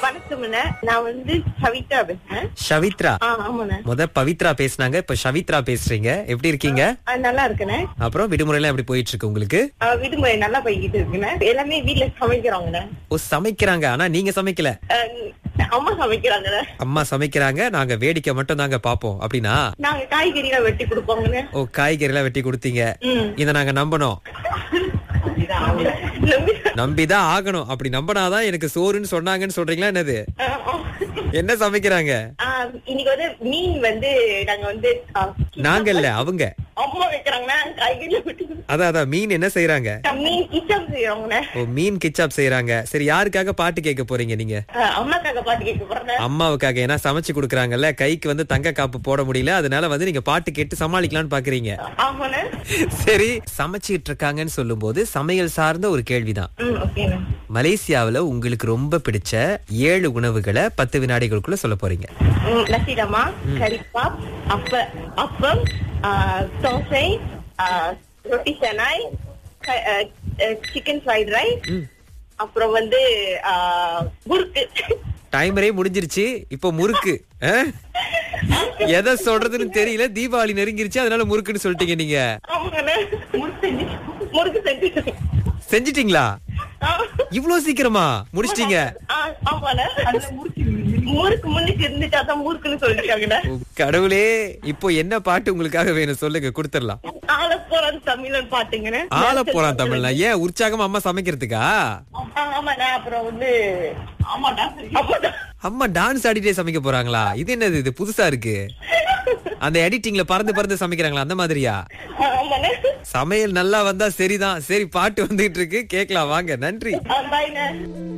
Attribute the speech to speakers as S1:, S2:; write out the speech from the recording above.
S1: வணக்கம்ண்ணே நான் வந்து சவிதா பேசுறேன்
S2: ஷவித்ரா
S1: ஆ ஆமாண்ணே
S2: முத பவித்ரா பேசுனாங்க இப்ப ஷவித்ரா பேசுறீங்க எப்படி இருக்கீங்க
S1: ஆ, நல்லா இருக்கேண்ணே
S2: அப்புறம் விடுமுறை எல்லாம் எப்படி போயிட்டு இருக்கு உங்களுக்கு
S1: ஆ, விடுமுறை நல்லா போய்கிட்டு இருக்குண்ணே எல்லாமே வீட்டுல சமைக்கிறாங்கண்ணே
S2: ஓ சமைக்கிறாங்க ஆனா நீங்க சமைக்கல
S1: ஆ, அம்மா சமைக்கிறாங்கண்ணே
S2: அம்மா சமைக்கிறாங்க நாங்க வேடிக்கை மட்டும் தாங்க பாப்போம் அப்படின்னா
S1: நாங்க காய்கறிலாம் வெட்டி கொடுப்போங்கண்ணே
S2: ஓ காய்கறி எல்லாம் வெட்டி கொடுத்தீங்க
S1: ம்.
S2: இத நாங்க நம்பணும்
S1: நம்பி-
S2: நம்பிதான் ஆகணும் அப்படி நம்பினாதான் எனக்கு சோறுன்னு சொன்னாங்கன்னு சொல்றீங்களா என்னது
S1: ஆ, ஆ.
S2: என்ன சமைக்கிறாங்க
S1: ஆ, இன்னைக்கு வந்து மீன் வந்து நாங்க வந்து ஆ,
S2: நாங்க இல்ல அவங்க
S1: அம்மா வைக்கிறாங்கண்ணே காய்கறி வெட்டி கொடுத்து-
S2: அதான் அதான் மீன் என்ன செய்யறாங்க
S1: மீன் கிச்சம் செய்யறோங்கண்ணே
S2: ஓ மீன் கிச்சாப் செய்யறாங்க சரி யாருக்காக பாட்டு கேட்க போறீங்க நீங்க
S1: ஆ, அம்மாக்காக பாட்டு கேட்க போறேன்
S2: அம்மாவுக்காக ஏன்னா சமைச்சு கொடுக்குறாங்கல்ல கைக்கு வந்து தங்க காப்பு போட முடியல அதனால வந்து நீங்க பாட்டு கேட்டு சமாளிக்கலாம்னு பாக்குறீங்க
S1: ஆமாண்ணே
S2: சரி சமைச்சிட்டு இருக்காங்கன்னு சொல்லும்போது சமையல் சார்ந்த ஒரு கேள்விதான்
S1: ம் ஓகேண்ணே
S2: மலேசியாவுல உங்களுக்கு ரொம்ப பிடிச்ச ஏழு உணவுகளை பத்து வினாடிகளுக்குள்ள சொல்ல போறீங்க
S1: ம், நசிலமா கரிப்பாப் அப்ப அப்பம் ஆ, தோசை ஆ, ரொட்டி செனாய் சிக்கன் ஃப்ரைட் ரைஸ் அப்புறம் வந்து ஆ, முறுக்கு
S2: டைமரே முடிஞ்சிருச்சு இப்போ முறுக்கு ஆ? எதை சொல்றதுன்னு தெரியல தீபாவளி நெருங்கிருச்சு அதனால முறுக்குன்னு சொல்லிட்டீங்க நீங்க
S1: ஆமாங்கண்ணே முறுக்கு செஞ்சு முறுக்கு செஞ்சு
S2: செஞ்சிட்டீங்களா
S1: ஆ.
S2: இவ்வளவு சீக்கிரமா முடிச்சிட்டீங்க
S1: ஆ, ஆமாண்ணே முறுக்கு முன்னுக்கு இருந்துட்டு அதான் முறுக்குன்னு சொல்லிருக்காங்கண்ணே
S2: ஓ, கடவுளே இப்போ என்ன பாட்டு உங்களுக்காக வேணும் சொல்லுங்க கொடுத்துடலாம்
S1: ஆள போறான் தமிழன் பாட்டுங்கண்ணே
S2: ஆள போறான் தமிழ்ல ஏன் உற்சாகமா அம்மா சமைக்கிறதுக்கா
S1: ஆ, ஆமாண்ணே அப்புறம் வந்து ஆமாடா ஆமாடா
S2: அம்மா டான்ஸ் ஆடிட்டே சமைக்க போறாங்களா இது என்னது இது புதுசா இருக்கு அந்த எடிட்டிங்ல பறந்து பறந்து சமைக்கிறாங்களா அந்த மாதிரியா
S1: ஆ, ஆமாண்ணே
S2: சமையல் நல்லா வந்தா சரிதான் சரி பாட்டு வந்துகிட்டு இருக்கு கேக்கலாம் வாங்க நன்றி
S1: பாய்ண்ணே